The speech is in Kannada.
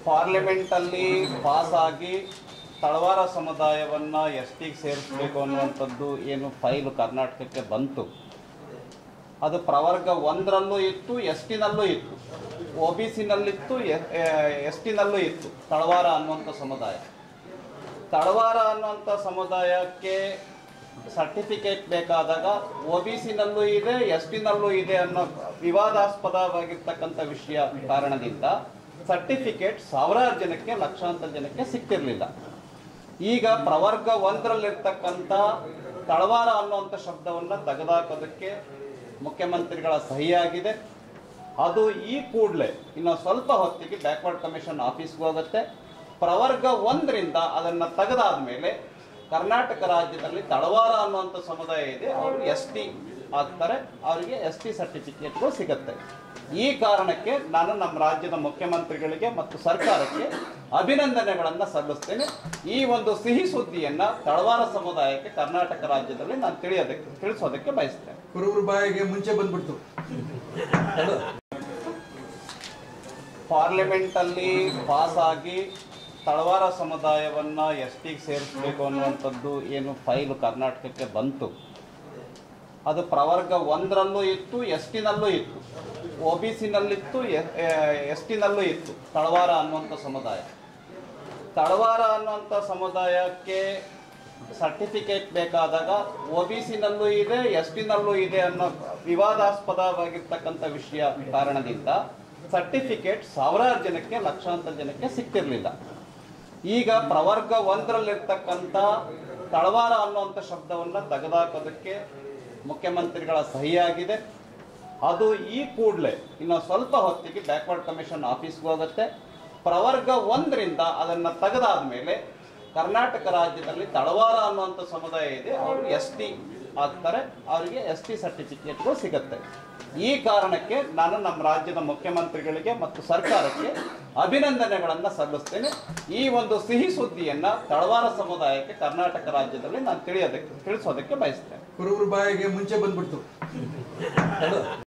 ಪಾರ್ಲಿಮೆಂಟಲ್ಲಿ ಪಾಸ್ ಆಗಿ ತಳವಾರ ಸಮುದಾಯವನ್ನು ಎಸ್ ಟಿಗೆ ಸೇರಿಸಬೇಕು ಅನ್ನುವಂಥದ್ದು ಏನು ಫೈಲು ಕರ್ನಾಟಕಕ್ಕೆ ಬಂತು ಅದು ಪ್ರವರ್ಗ ಒಂದರಲ್ಲೂ ಇತ್ತು ಎಸ್ ಟಿನಲ್ಲೂ ಇತ್ತು ಒ ಬಿ ಸಿನಲ್ಲಿತ್ತು ಎಸ್ ಟಿನಲ್ಲೂ ಇತ್ತು ತಳವಾರ ಅನ್ನುವಂಥ ಸಮುದಾಯ ತಳವಾರ ಅನ್ನುವಂಥ ಸಮುದಾಯಕ್ಕೆ ಸರ್ಟಿಫಿಕೇಟ್ ಬೇಕಾದಾಗ ಒ ಬಿ ಸಿನಲ್ಲೂ ಇದೆ ಎಸ್ ಟಿನಲ್ಲೂ ಇದೆ ಅನ್ನೋ ವಿವಾದಾಸ್ಪದವಾಗಿರ್ತಕ್ಕಂಥ ವಿಷಯ ಕಾರಣದಿಂದ ಸರ್ಟಿಫಿಕೇಟ್ ಸಾವಿರಾರು ಜನಕ್ಕೆ ಲಕ್ಷಾಂತರ ಜನಕ್ಕೆ ಸಿಕ್ತಿರ್ಲಿಲ್ಲ ಈಗ ಪ್ರವರ್ಗ ಒಂದರಲ್ಲಿರ್ತಕ್ಕಂಥ ತಳವಾರ ಅನ್ನುವಂಥ ಶಬ್ದವನ್ನು ತೆಗೆದುಹಾಕೋದಕ್ಕೆ ಮುಖ್ಯಮಂತ್ರಿಗಳ ಸಹಿಯಾಗಿದೆ ಅದು ಈ ಕೂಡಲೇ ಇನ್ನು ಸ್ವಲ್ಪ ಹೊತ್ತಿಗೆ ಬ್ಯಾಕ್ವರ್ಡ್ ಕಮಿಷನ್ ಆಫೀಸ್ಗೆ ಹೋಗುತ್ತೆ ಪ್ರವರ್ಗ ಒಂದರಿಂದ ಅದನ್ನು ತೆಗೆದಾದ ಮೇಲೆ ಕರ್ನಾಟಕ ರಾಜ್ಯದಲ್ಲಿ ತಳವಾರ ಅನ್ನುವಂಥ ಸಮುದಾಯ ಇದೆ ಅವರು ಎಸ್ ಟಿ ಆಗ್ತಾರೆ ಅವರಿಗೆ ಎಸ್ ಟಿ ಸರ್ಟಿಫಿಕೇಟ್ಗಳು ಸಿಗುತ್ತೆ ಈ ಕಾರಣಕ್ಕೆ ನಾನು ನಮ್ಮ ರಾಜ್ಯದ ಮುಖ್ಯಮಂತ್ರಿಗಳಿಗೆ ಮತ್ತು ಸರ್ಕಾರಕ್ಕೆ ಅಭಿನಂದನೆಗಳನ್ನು ಸಲ್ಲಿಸ್ತೇನೆ ಈ ಒಂದು ಸಿಹಿ ಸುದ್ದಿಯನ್ನ ತಳವಾರ ಸಮುದಾಯಕ್ಕೆ ಕರ್ನಾಟಕ ರಾಜ್ಯದಲ್ಲಿ ನಾನು ತಿಳಿಯೋದಕ್ಕೆ ತಿಳಿಸೋದಕ್ಕೆ ಬಯಸ್ತೇನೆ ಕುರುಬರ ಬಾಯಿಗೆ ಮುಂಚೆ ಬಂದ್ಬಿಡ್ತು ಪಾರ್ಲಿಮೆಂಟಲ್ಲಿ ಪಾಸ್ ಆಗಿ ತಳವಾರ ಸಮುದಾಯವನ್ನು ಎಸ್ ಟಿಗೆ ಸೇರಿಸಬೇಕು ಅನ್ನುವಂಥದ್ದು ಏನು ಫೈಲು ಕರ್ನಾಟಕಕ್ಕೆ ಬಂತು ಅದು ಪ್ರವರ್ಗ ಒಂದರಲ್ಲೂ ಇತ್ತು ಎಸ್ ಟಿನಲ್ಲೂ ಇತ್ತು ಒ ಬಿ ಸಿನಲ್ಲಿತ್ತು ಎಸ್ ಟಿನಲ್ಲೂ ಇತ್ತು ತಳವಾರ ಅನ್ನುವಂಥ ಸಮುದಾಯ ತಳವಾರ ಅನ್ನುವಂಥ ಸಮುದಾಯಕ್ಕೆ ಸರ್ಟಿಫಿಕೇಟ್ ಬೇಕಾದಾಗ ಒ ಬಿ ಸಿನಲ್ಲೂ ಇದೆ ಎಸ್ ಟಿನಲ್ಲೂ ಇದೆ ಅನ್ನೋ ವಿವಾದಾಸ್ಪದವಾಗಿರ್ತಕ್ಕಂಥ ವಿಷಯ ಕಾರಣದಿಂದ ಸರ್ಟಿಫಿಕೇಟ್ ಸಾವಿರಾರು ಜನಕ್ಕೆ ಲಕ್ಷಾಂತರ ಜನಕ್ಕೆ ಸಿಕ್ತಿರ್ಲಿಲ್ಲ ಈಗ ಪ್ರವರ್ಗ ಒಂದರಲ್ಲಿರ್ತಕ್ಕಂಥ ತಳವಾರ ಅನ್ನುವಂಥ ಶಬ್ದವನ್ನು ತೆಗೆದುಹಾಕೋದಕ್ಕೆ ಮುಖ್ಯಮಂತ್ರಿಗಳ ಸಹಿಯಾಗಿದೆ ಅದು ಈ ಕೂಡಲೇ ಇನ್ನು ಸ್ವಲ್ಪ ಹೊತ್ತಿಗೆ ಬ್ಯಾಕ್ವರ್ಡ್ ಕಮಿಷನ್ ಆಫೀಸ್ಗೆ ಹೋಗುತ್ತೆ ಪ್ರವರ್ಗ ಒಂದರಿಂದ ಅದನ್ನು ತೆಗೆದಾದ ಮೇಲೆ ಕರ್ನಾಟಕ ರಾಜ್ಯದಲ್ಲಿ ತಳವಾರ ಅನ್ನುವಂಥ ಸಮುದಾಯ ಇದೆ ಅವರು ಎಸ್ ಟಿ ಆಗ್ತಾರೆ ಅವರಿಗೆ ಎಸ್ ಟಿ ಸರ್ಟಿಫಿಕೇಟ್ಗಳು ಸಿಗುತ್ತೆ ಈ ಕಾರಣಕ್ಕೆ ನಾನು ನಮ್ಮ ರಾಜ್ಯದ ಮುಖ್ಯಮಂತ್ರಿಗಳಿಗೆ ಮತ್ತು ಸರ್ಕಾರಕ್ಕೆ ಅಭಿನಂದನೆಗಳನ್ನು ಸಲ್ಲಿಸ್ತೇನೆ ಈ ಒಂದು ಸಿಹಿ ಸುದ್ದಿಯನ್ನ ತಳವಾರ ಸಮುದಾಯಕ್ಕೆ ಕರ್ನಾಟಕ ರಾಜ್ಯದಲ್ಲಿ ನಾನು ತಿಳಿಯೋದಕ್ಕೆ ತಿಳಿಸೋದಕ್ಕೆ ಬಯಸ್ತೇನೆ ಕುರುಬರ ಬಾಯಿಗೆ ಮುಂಚೆ ಬಂದ್ಬಿಡ್ತು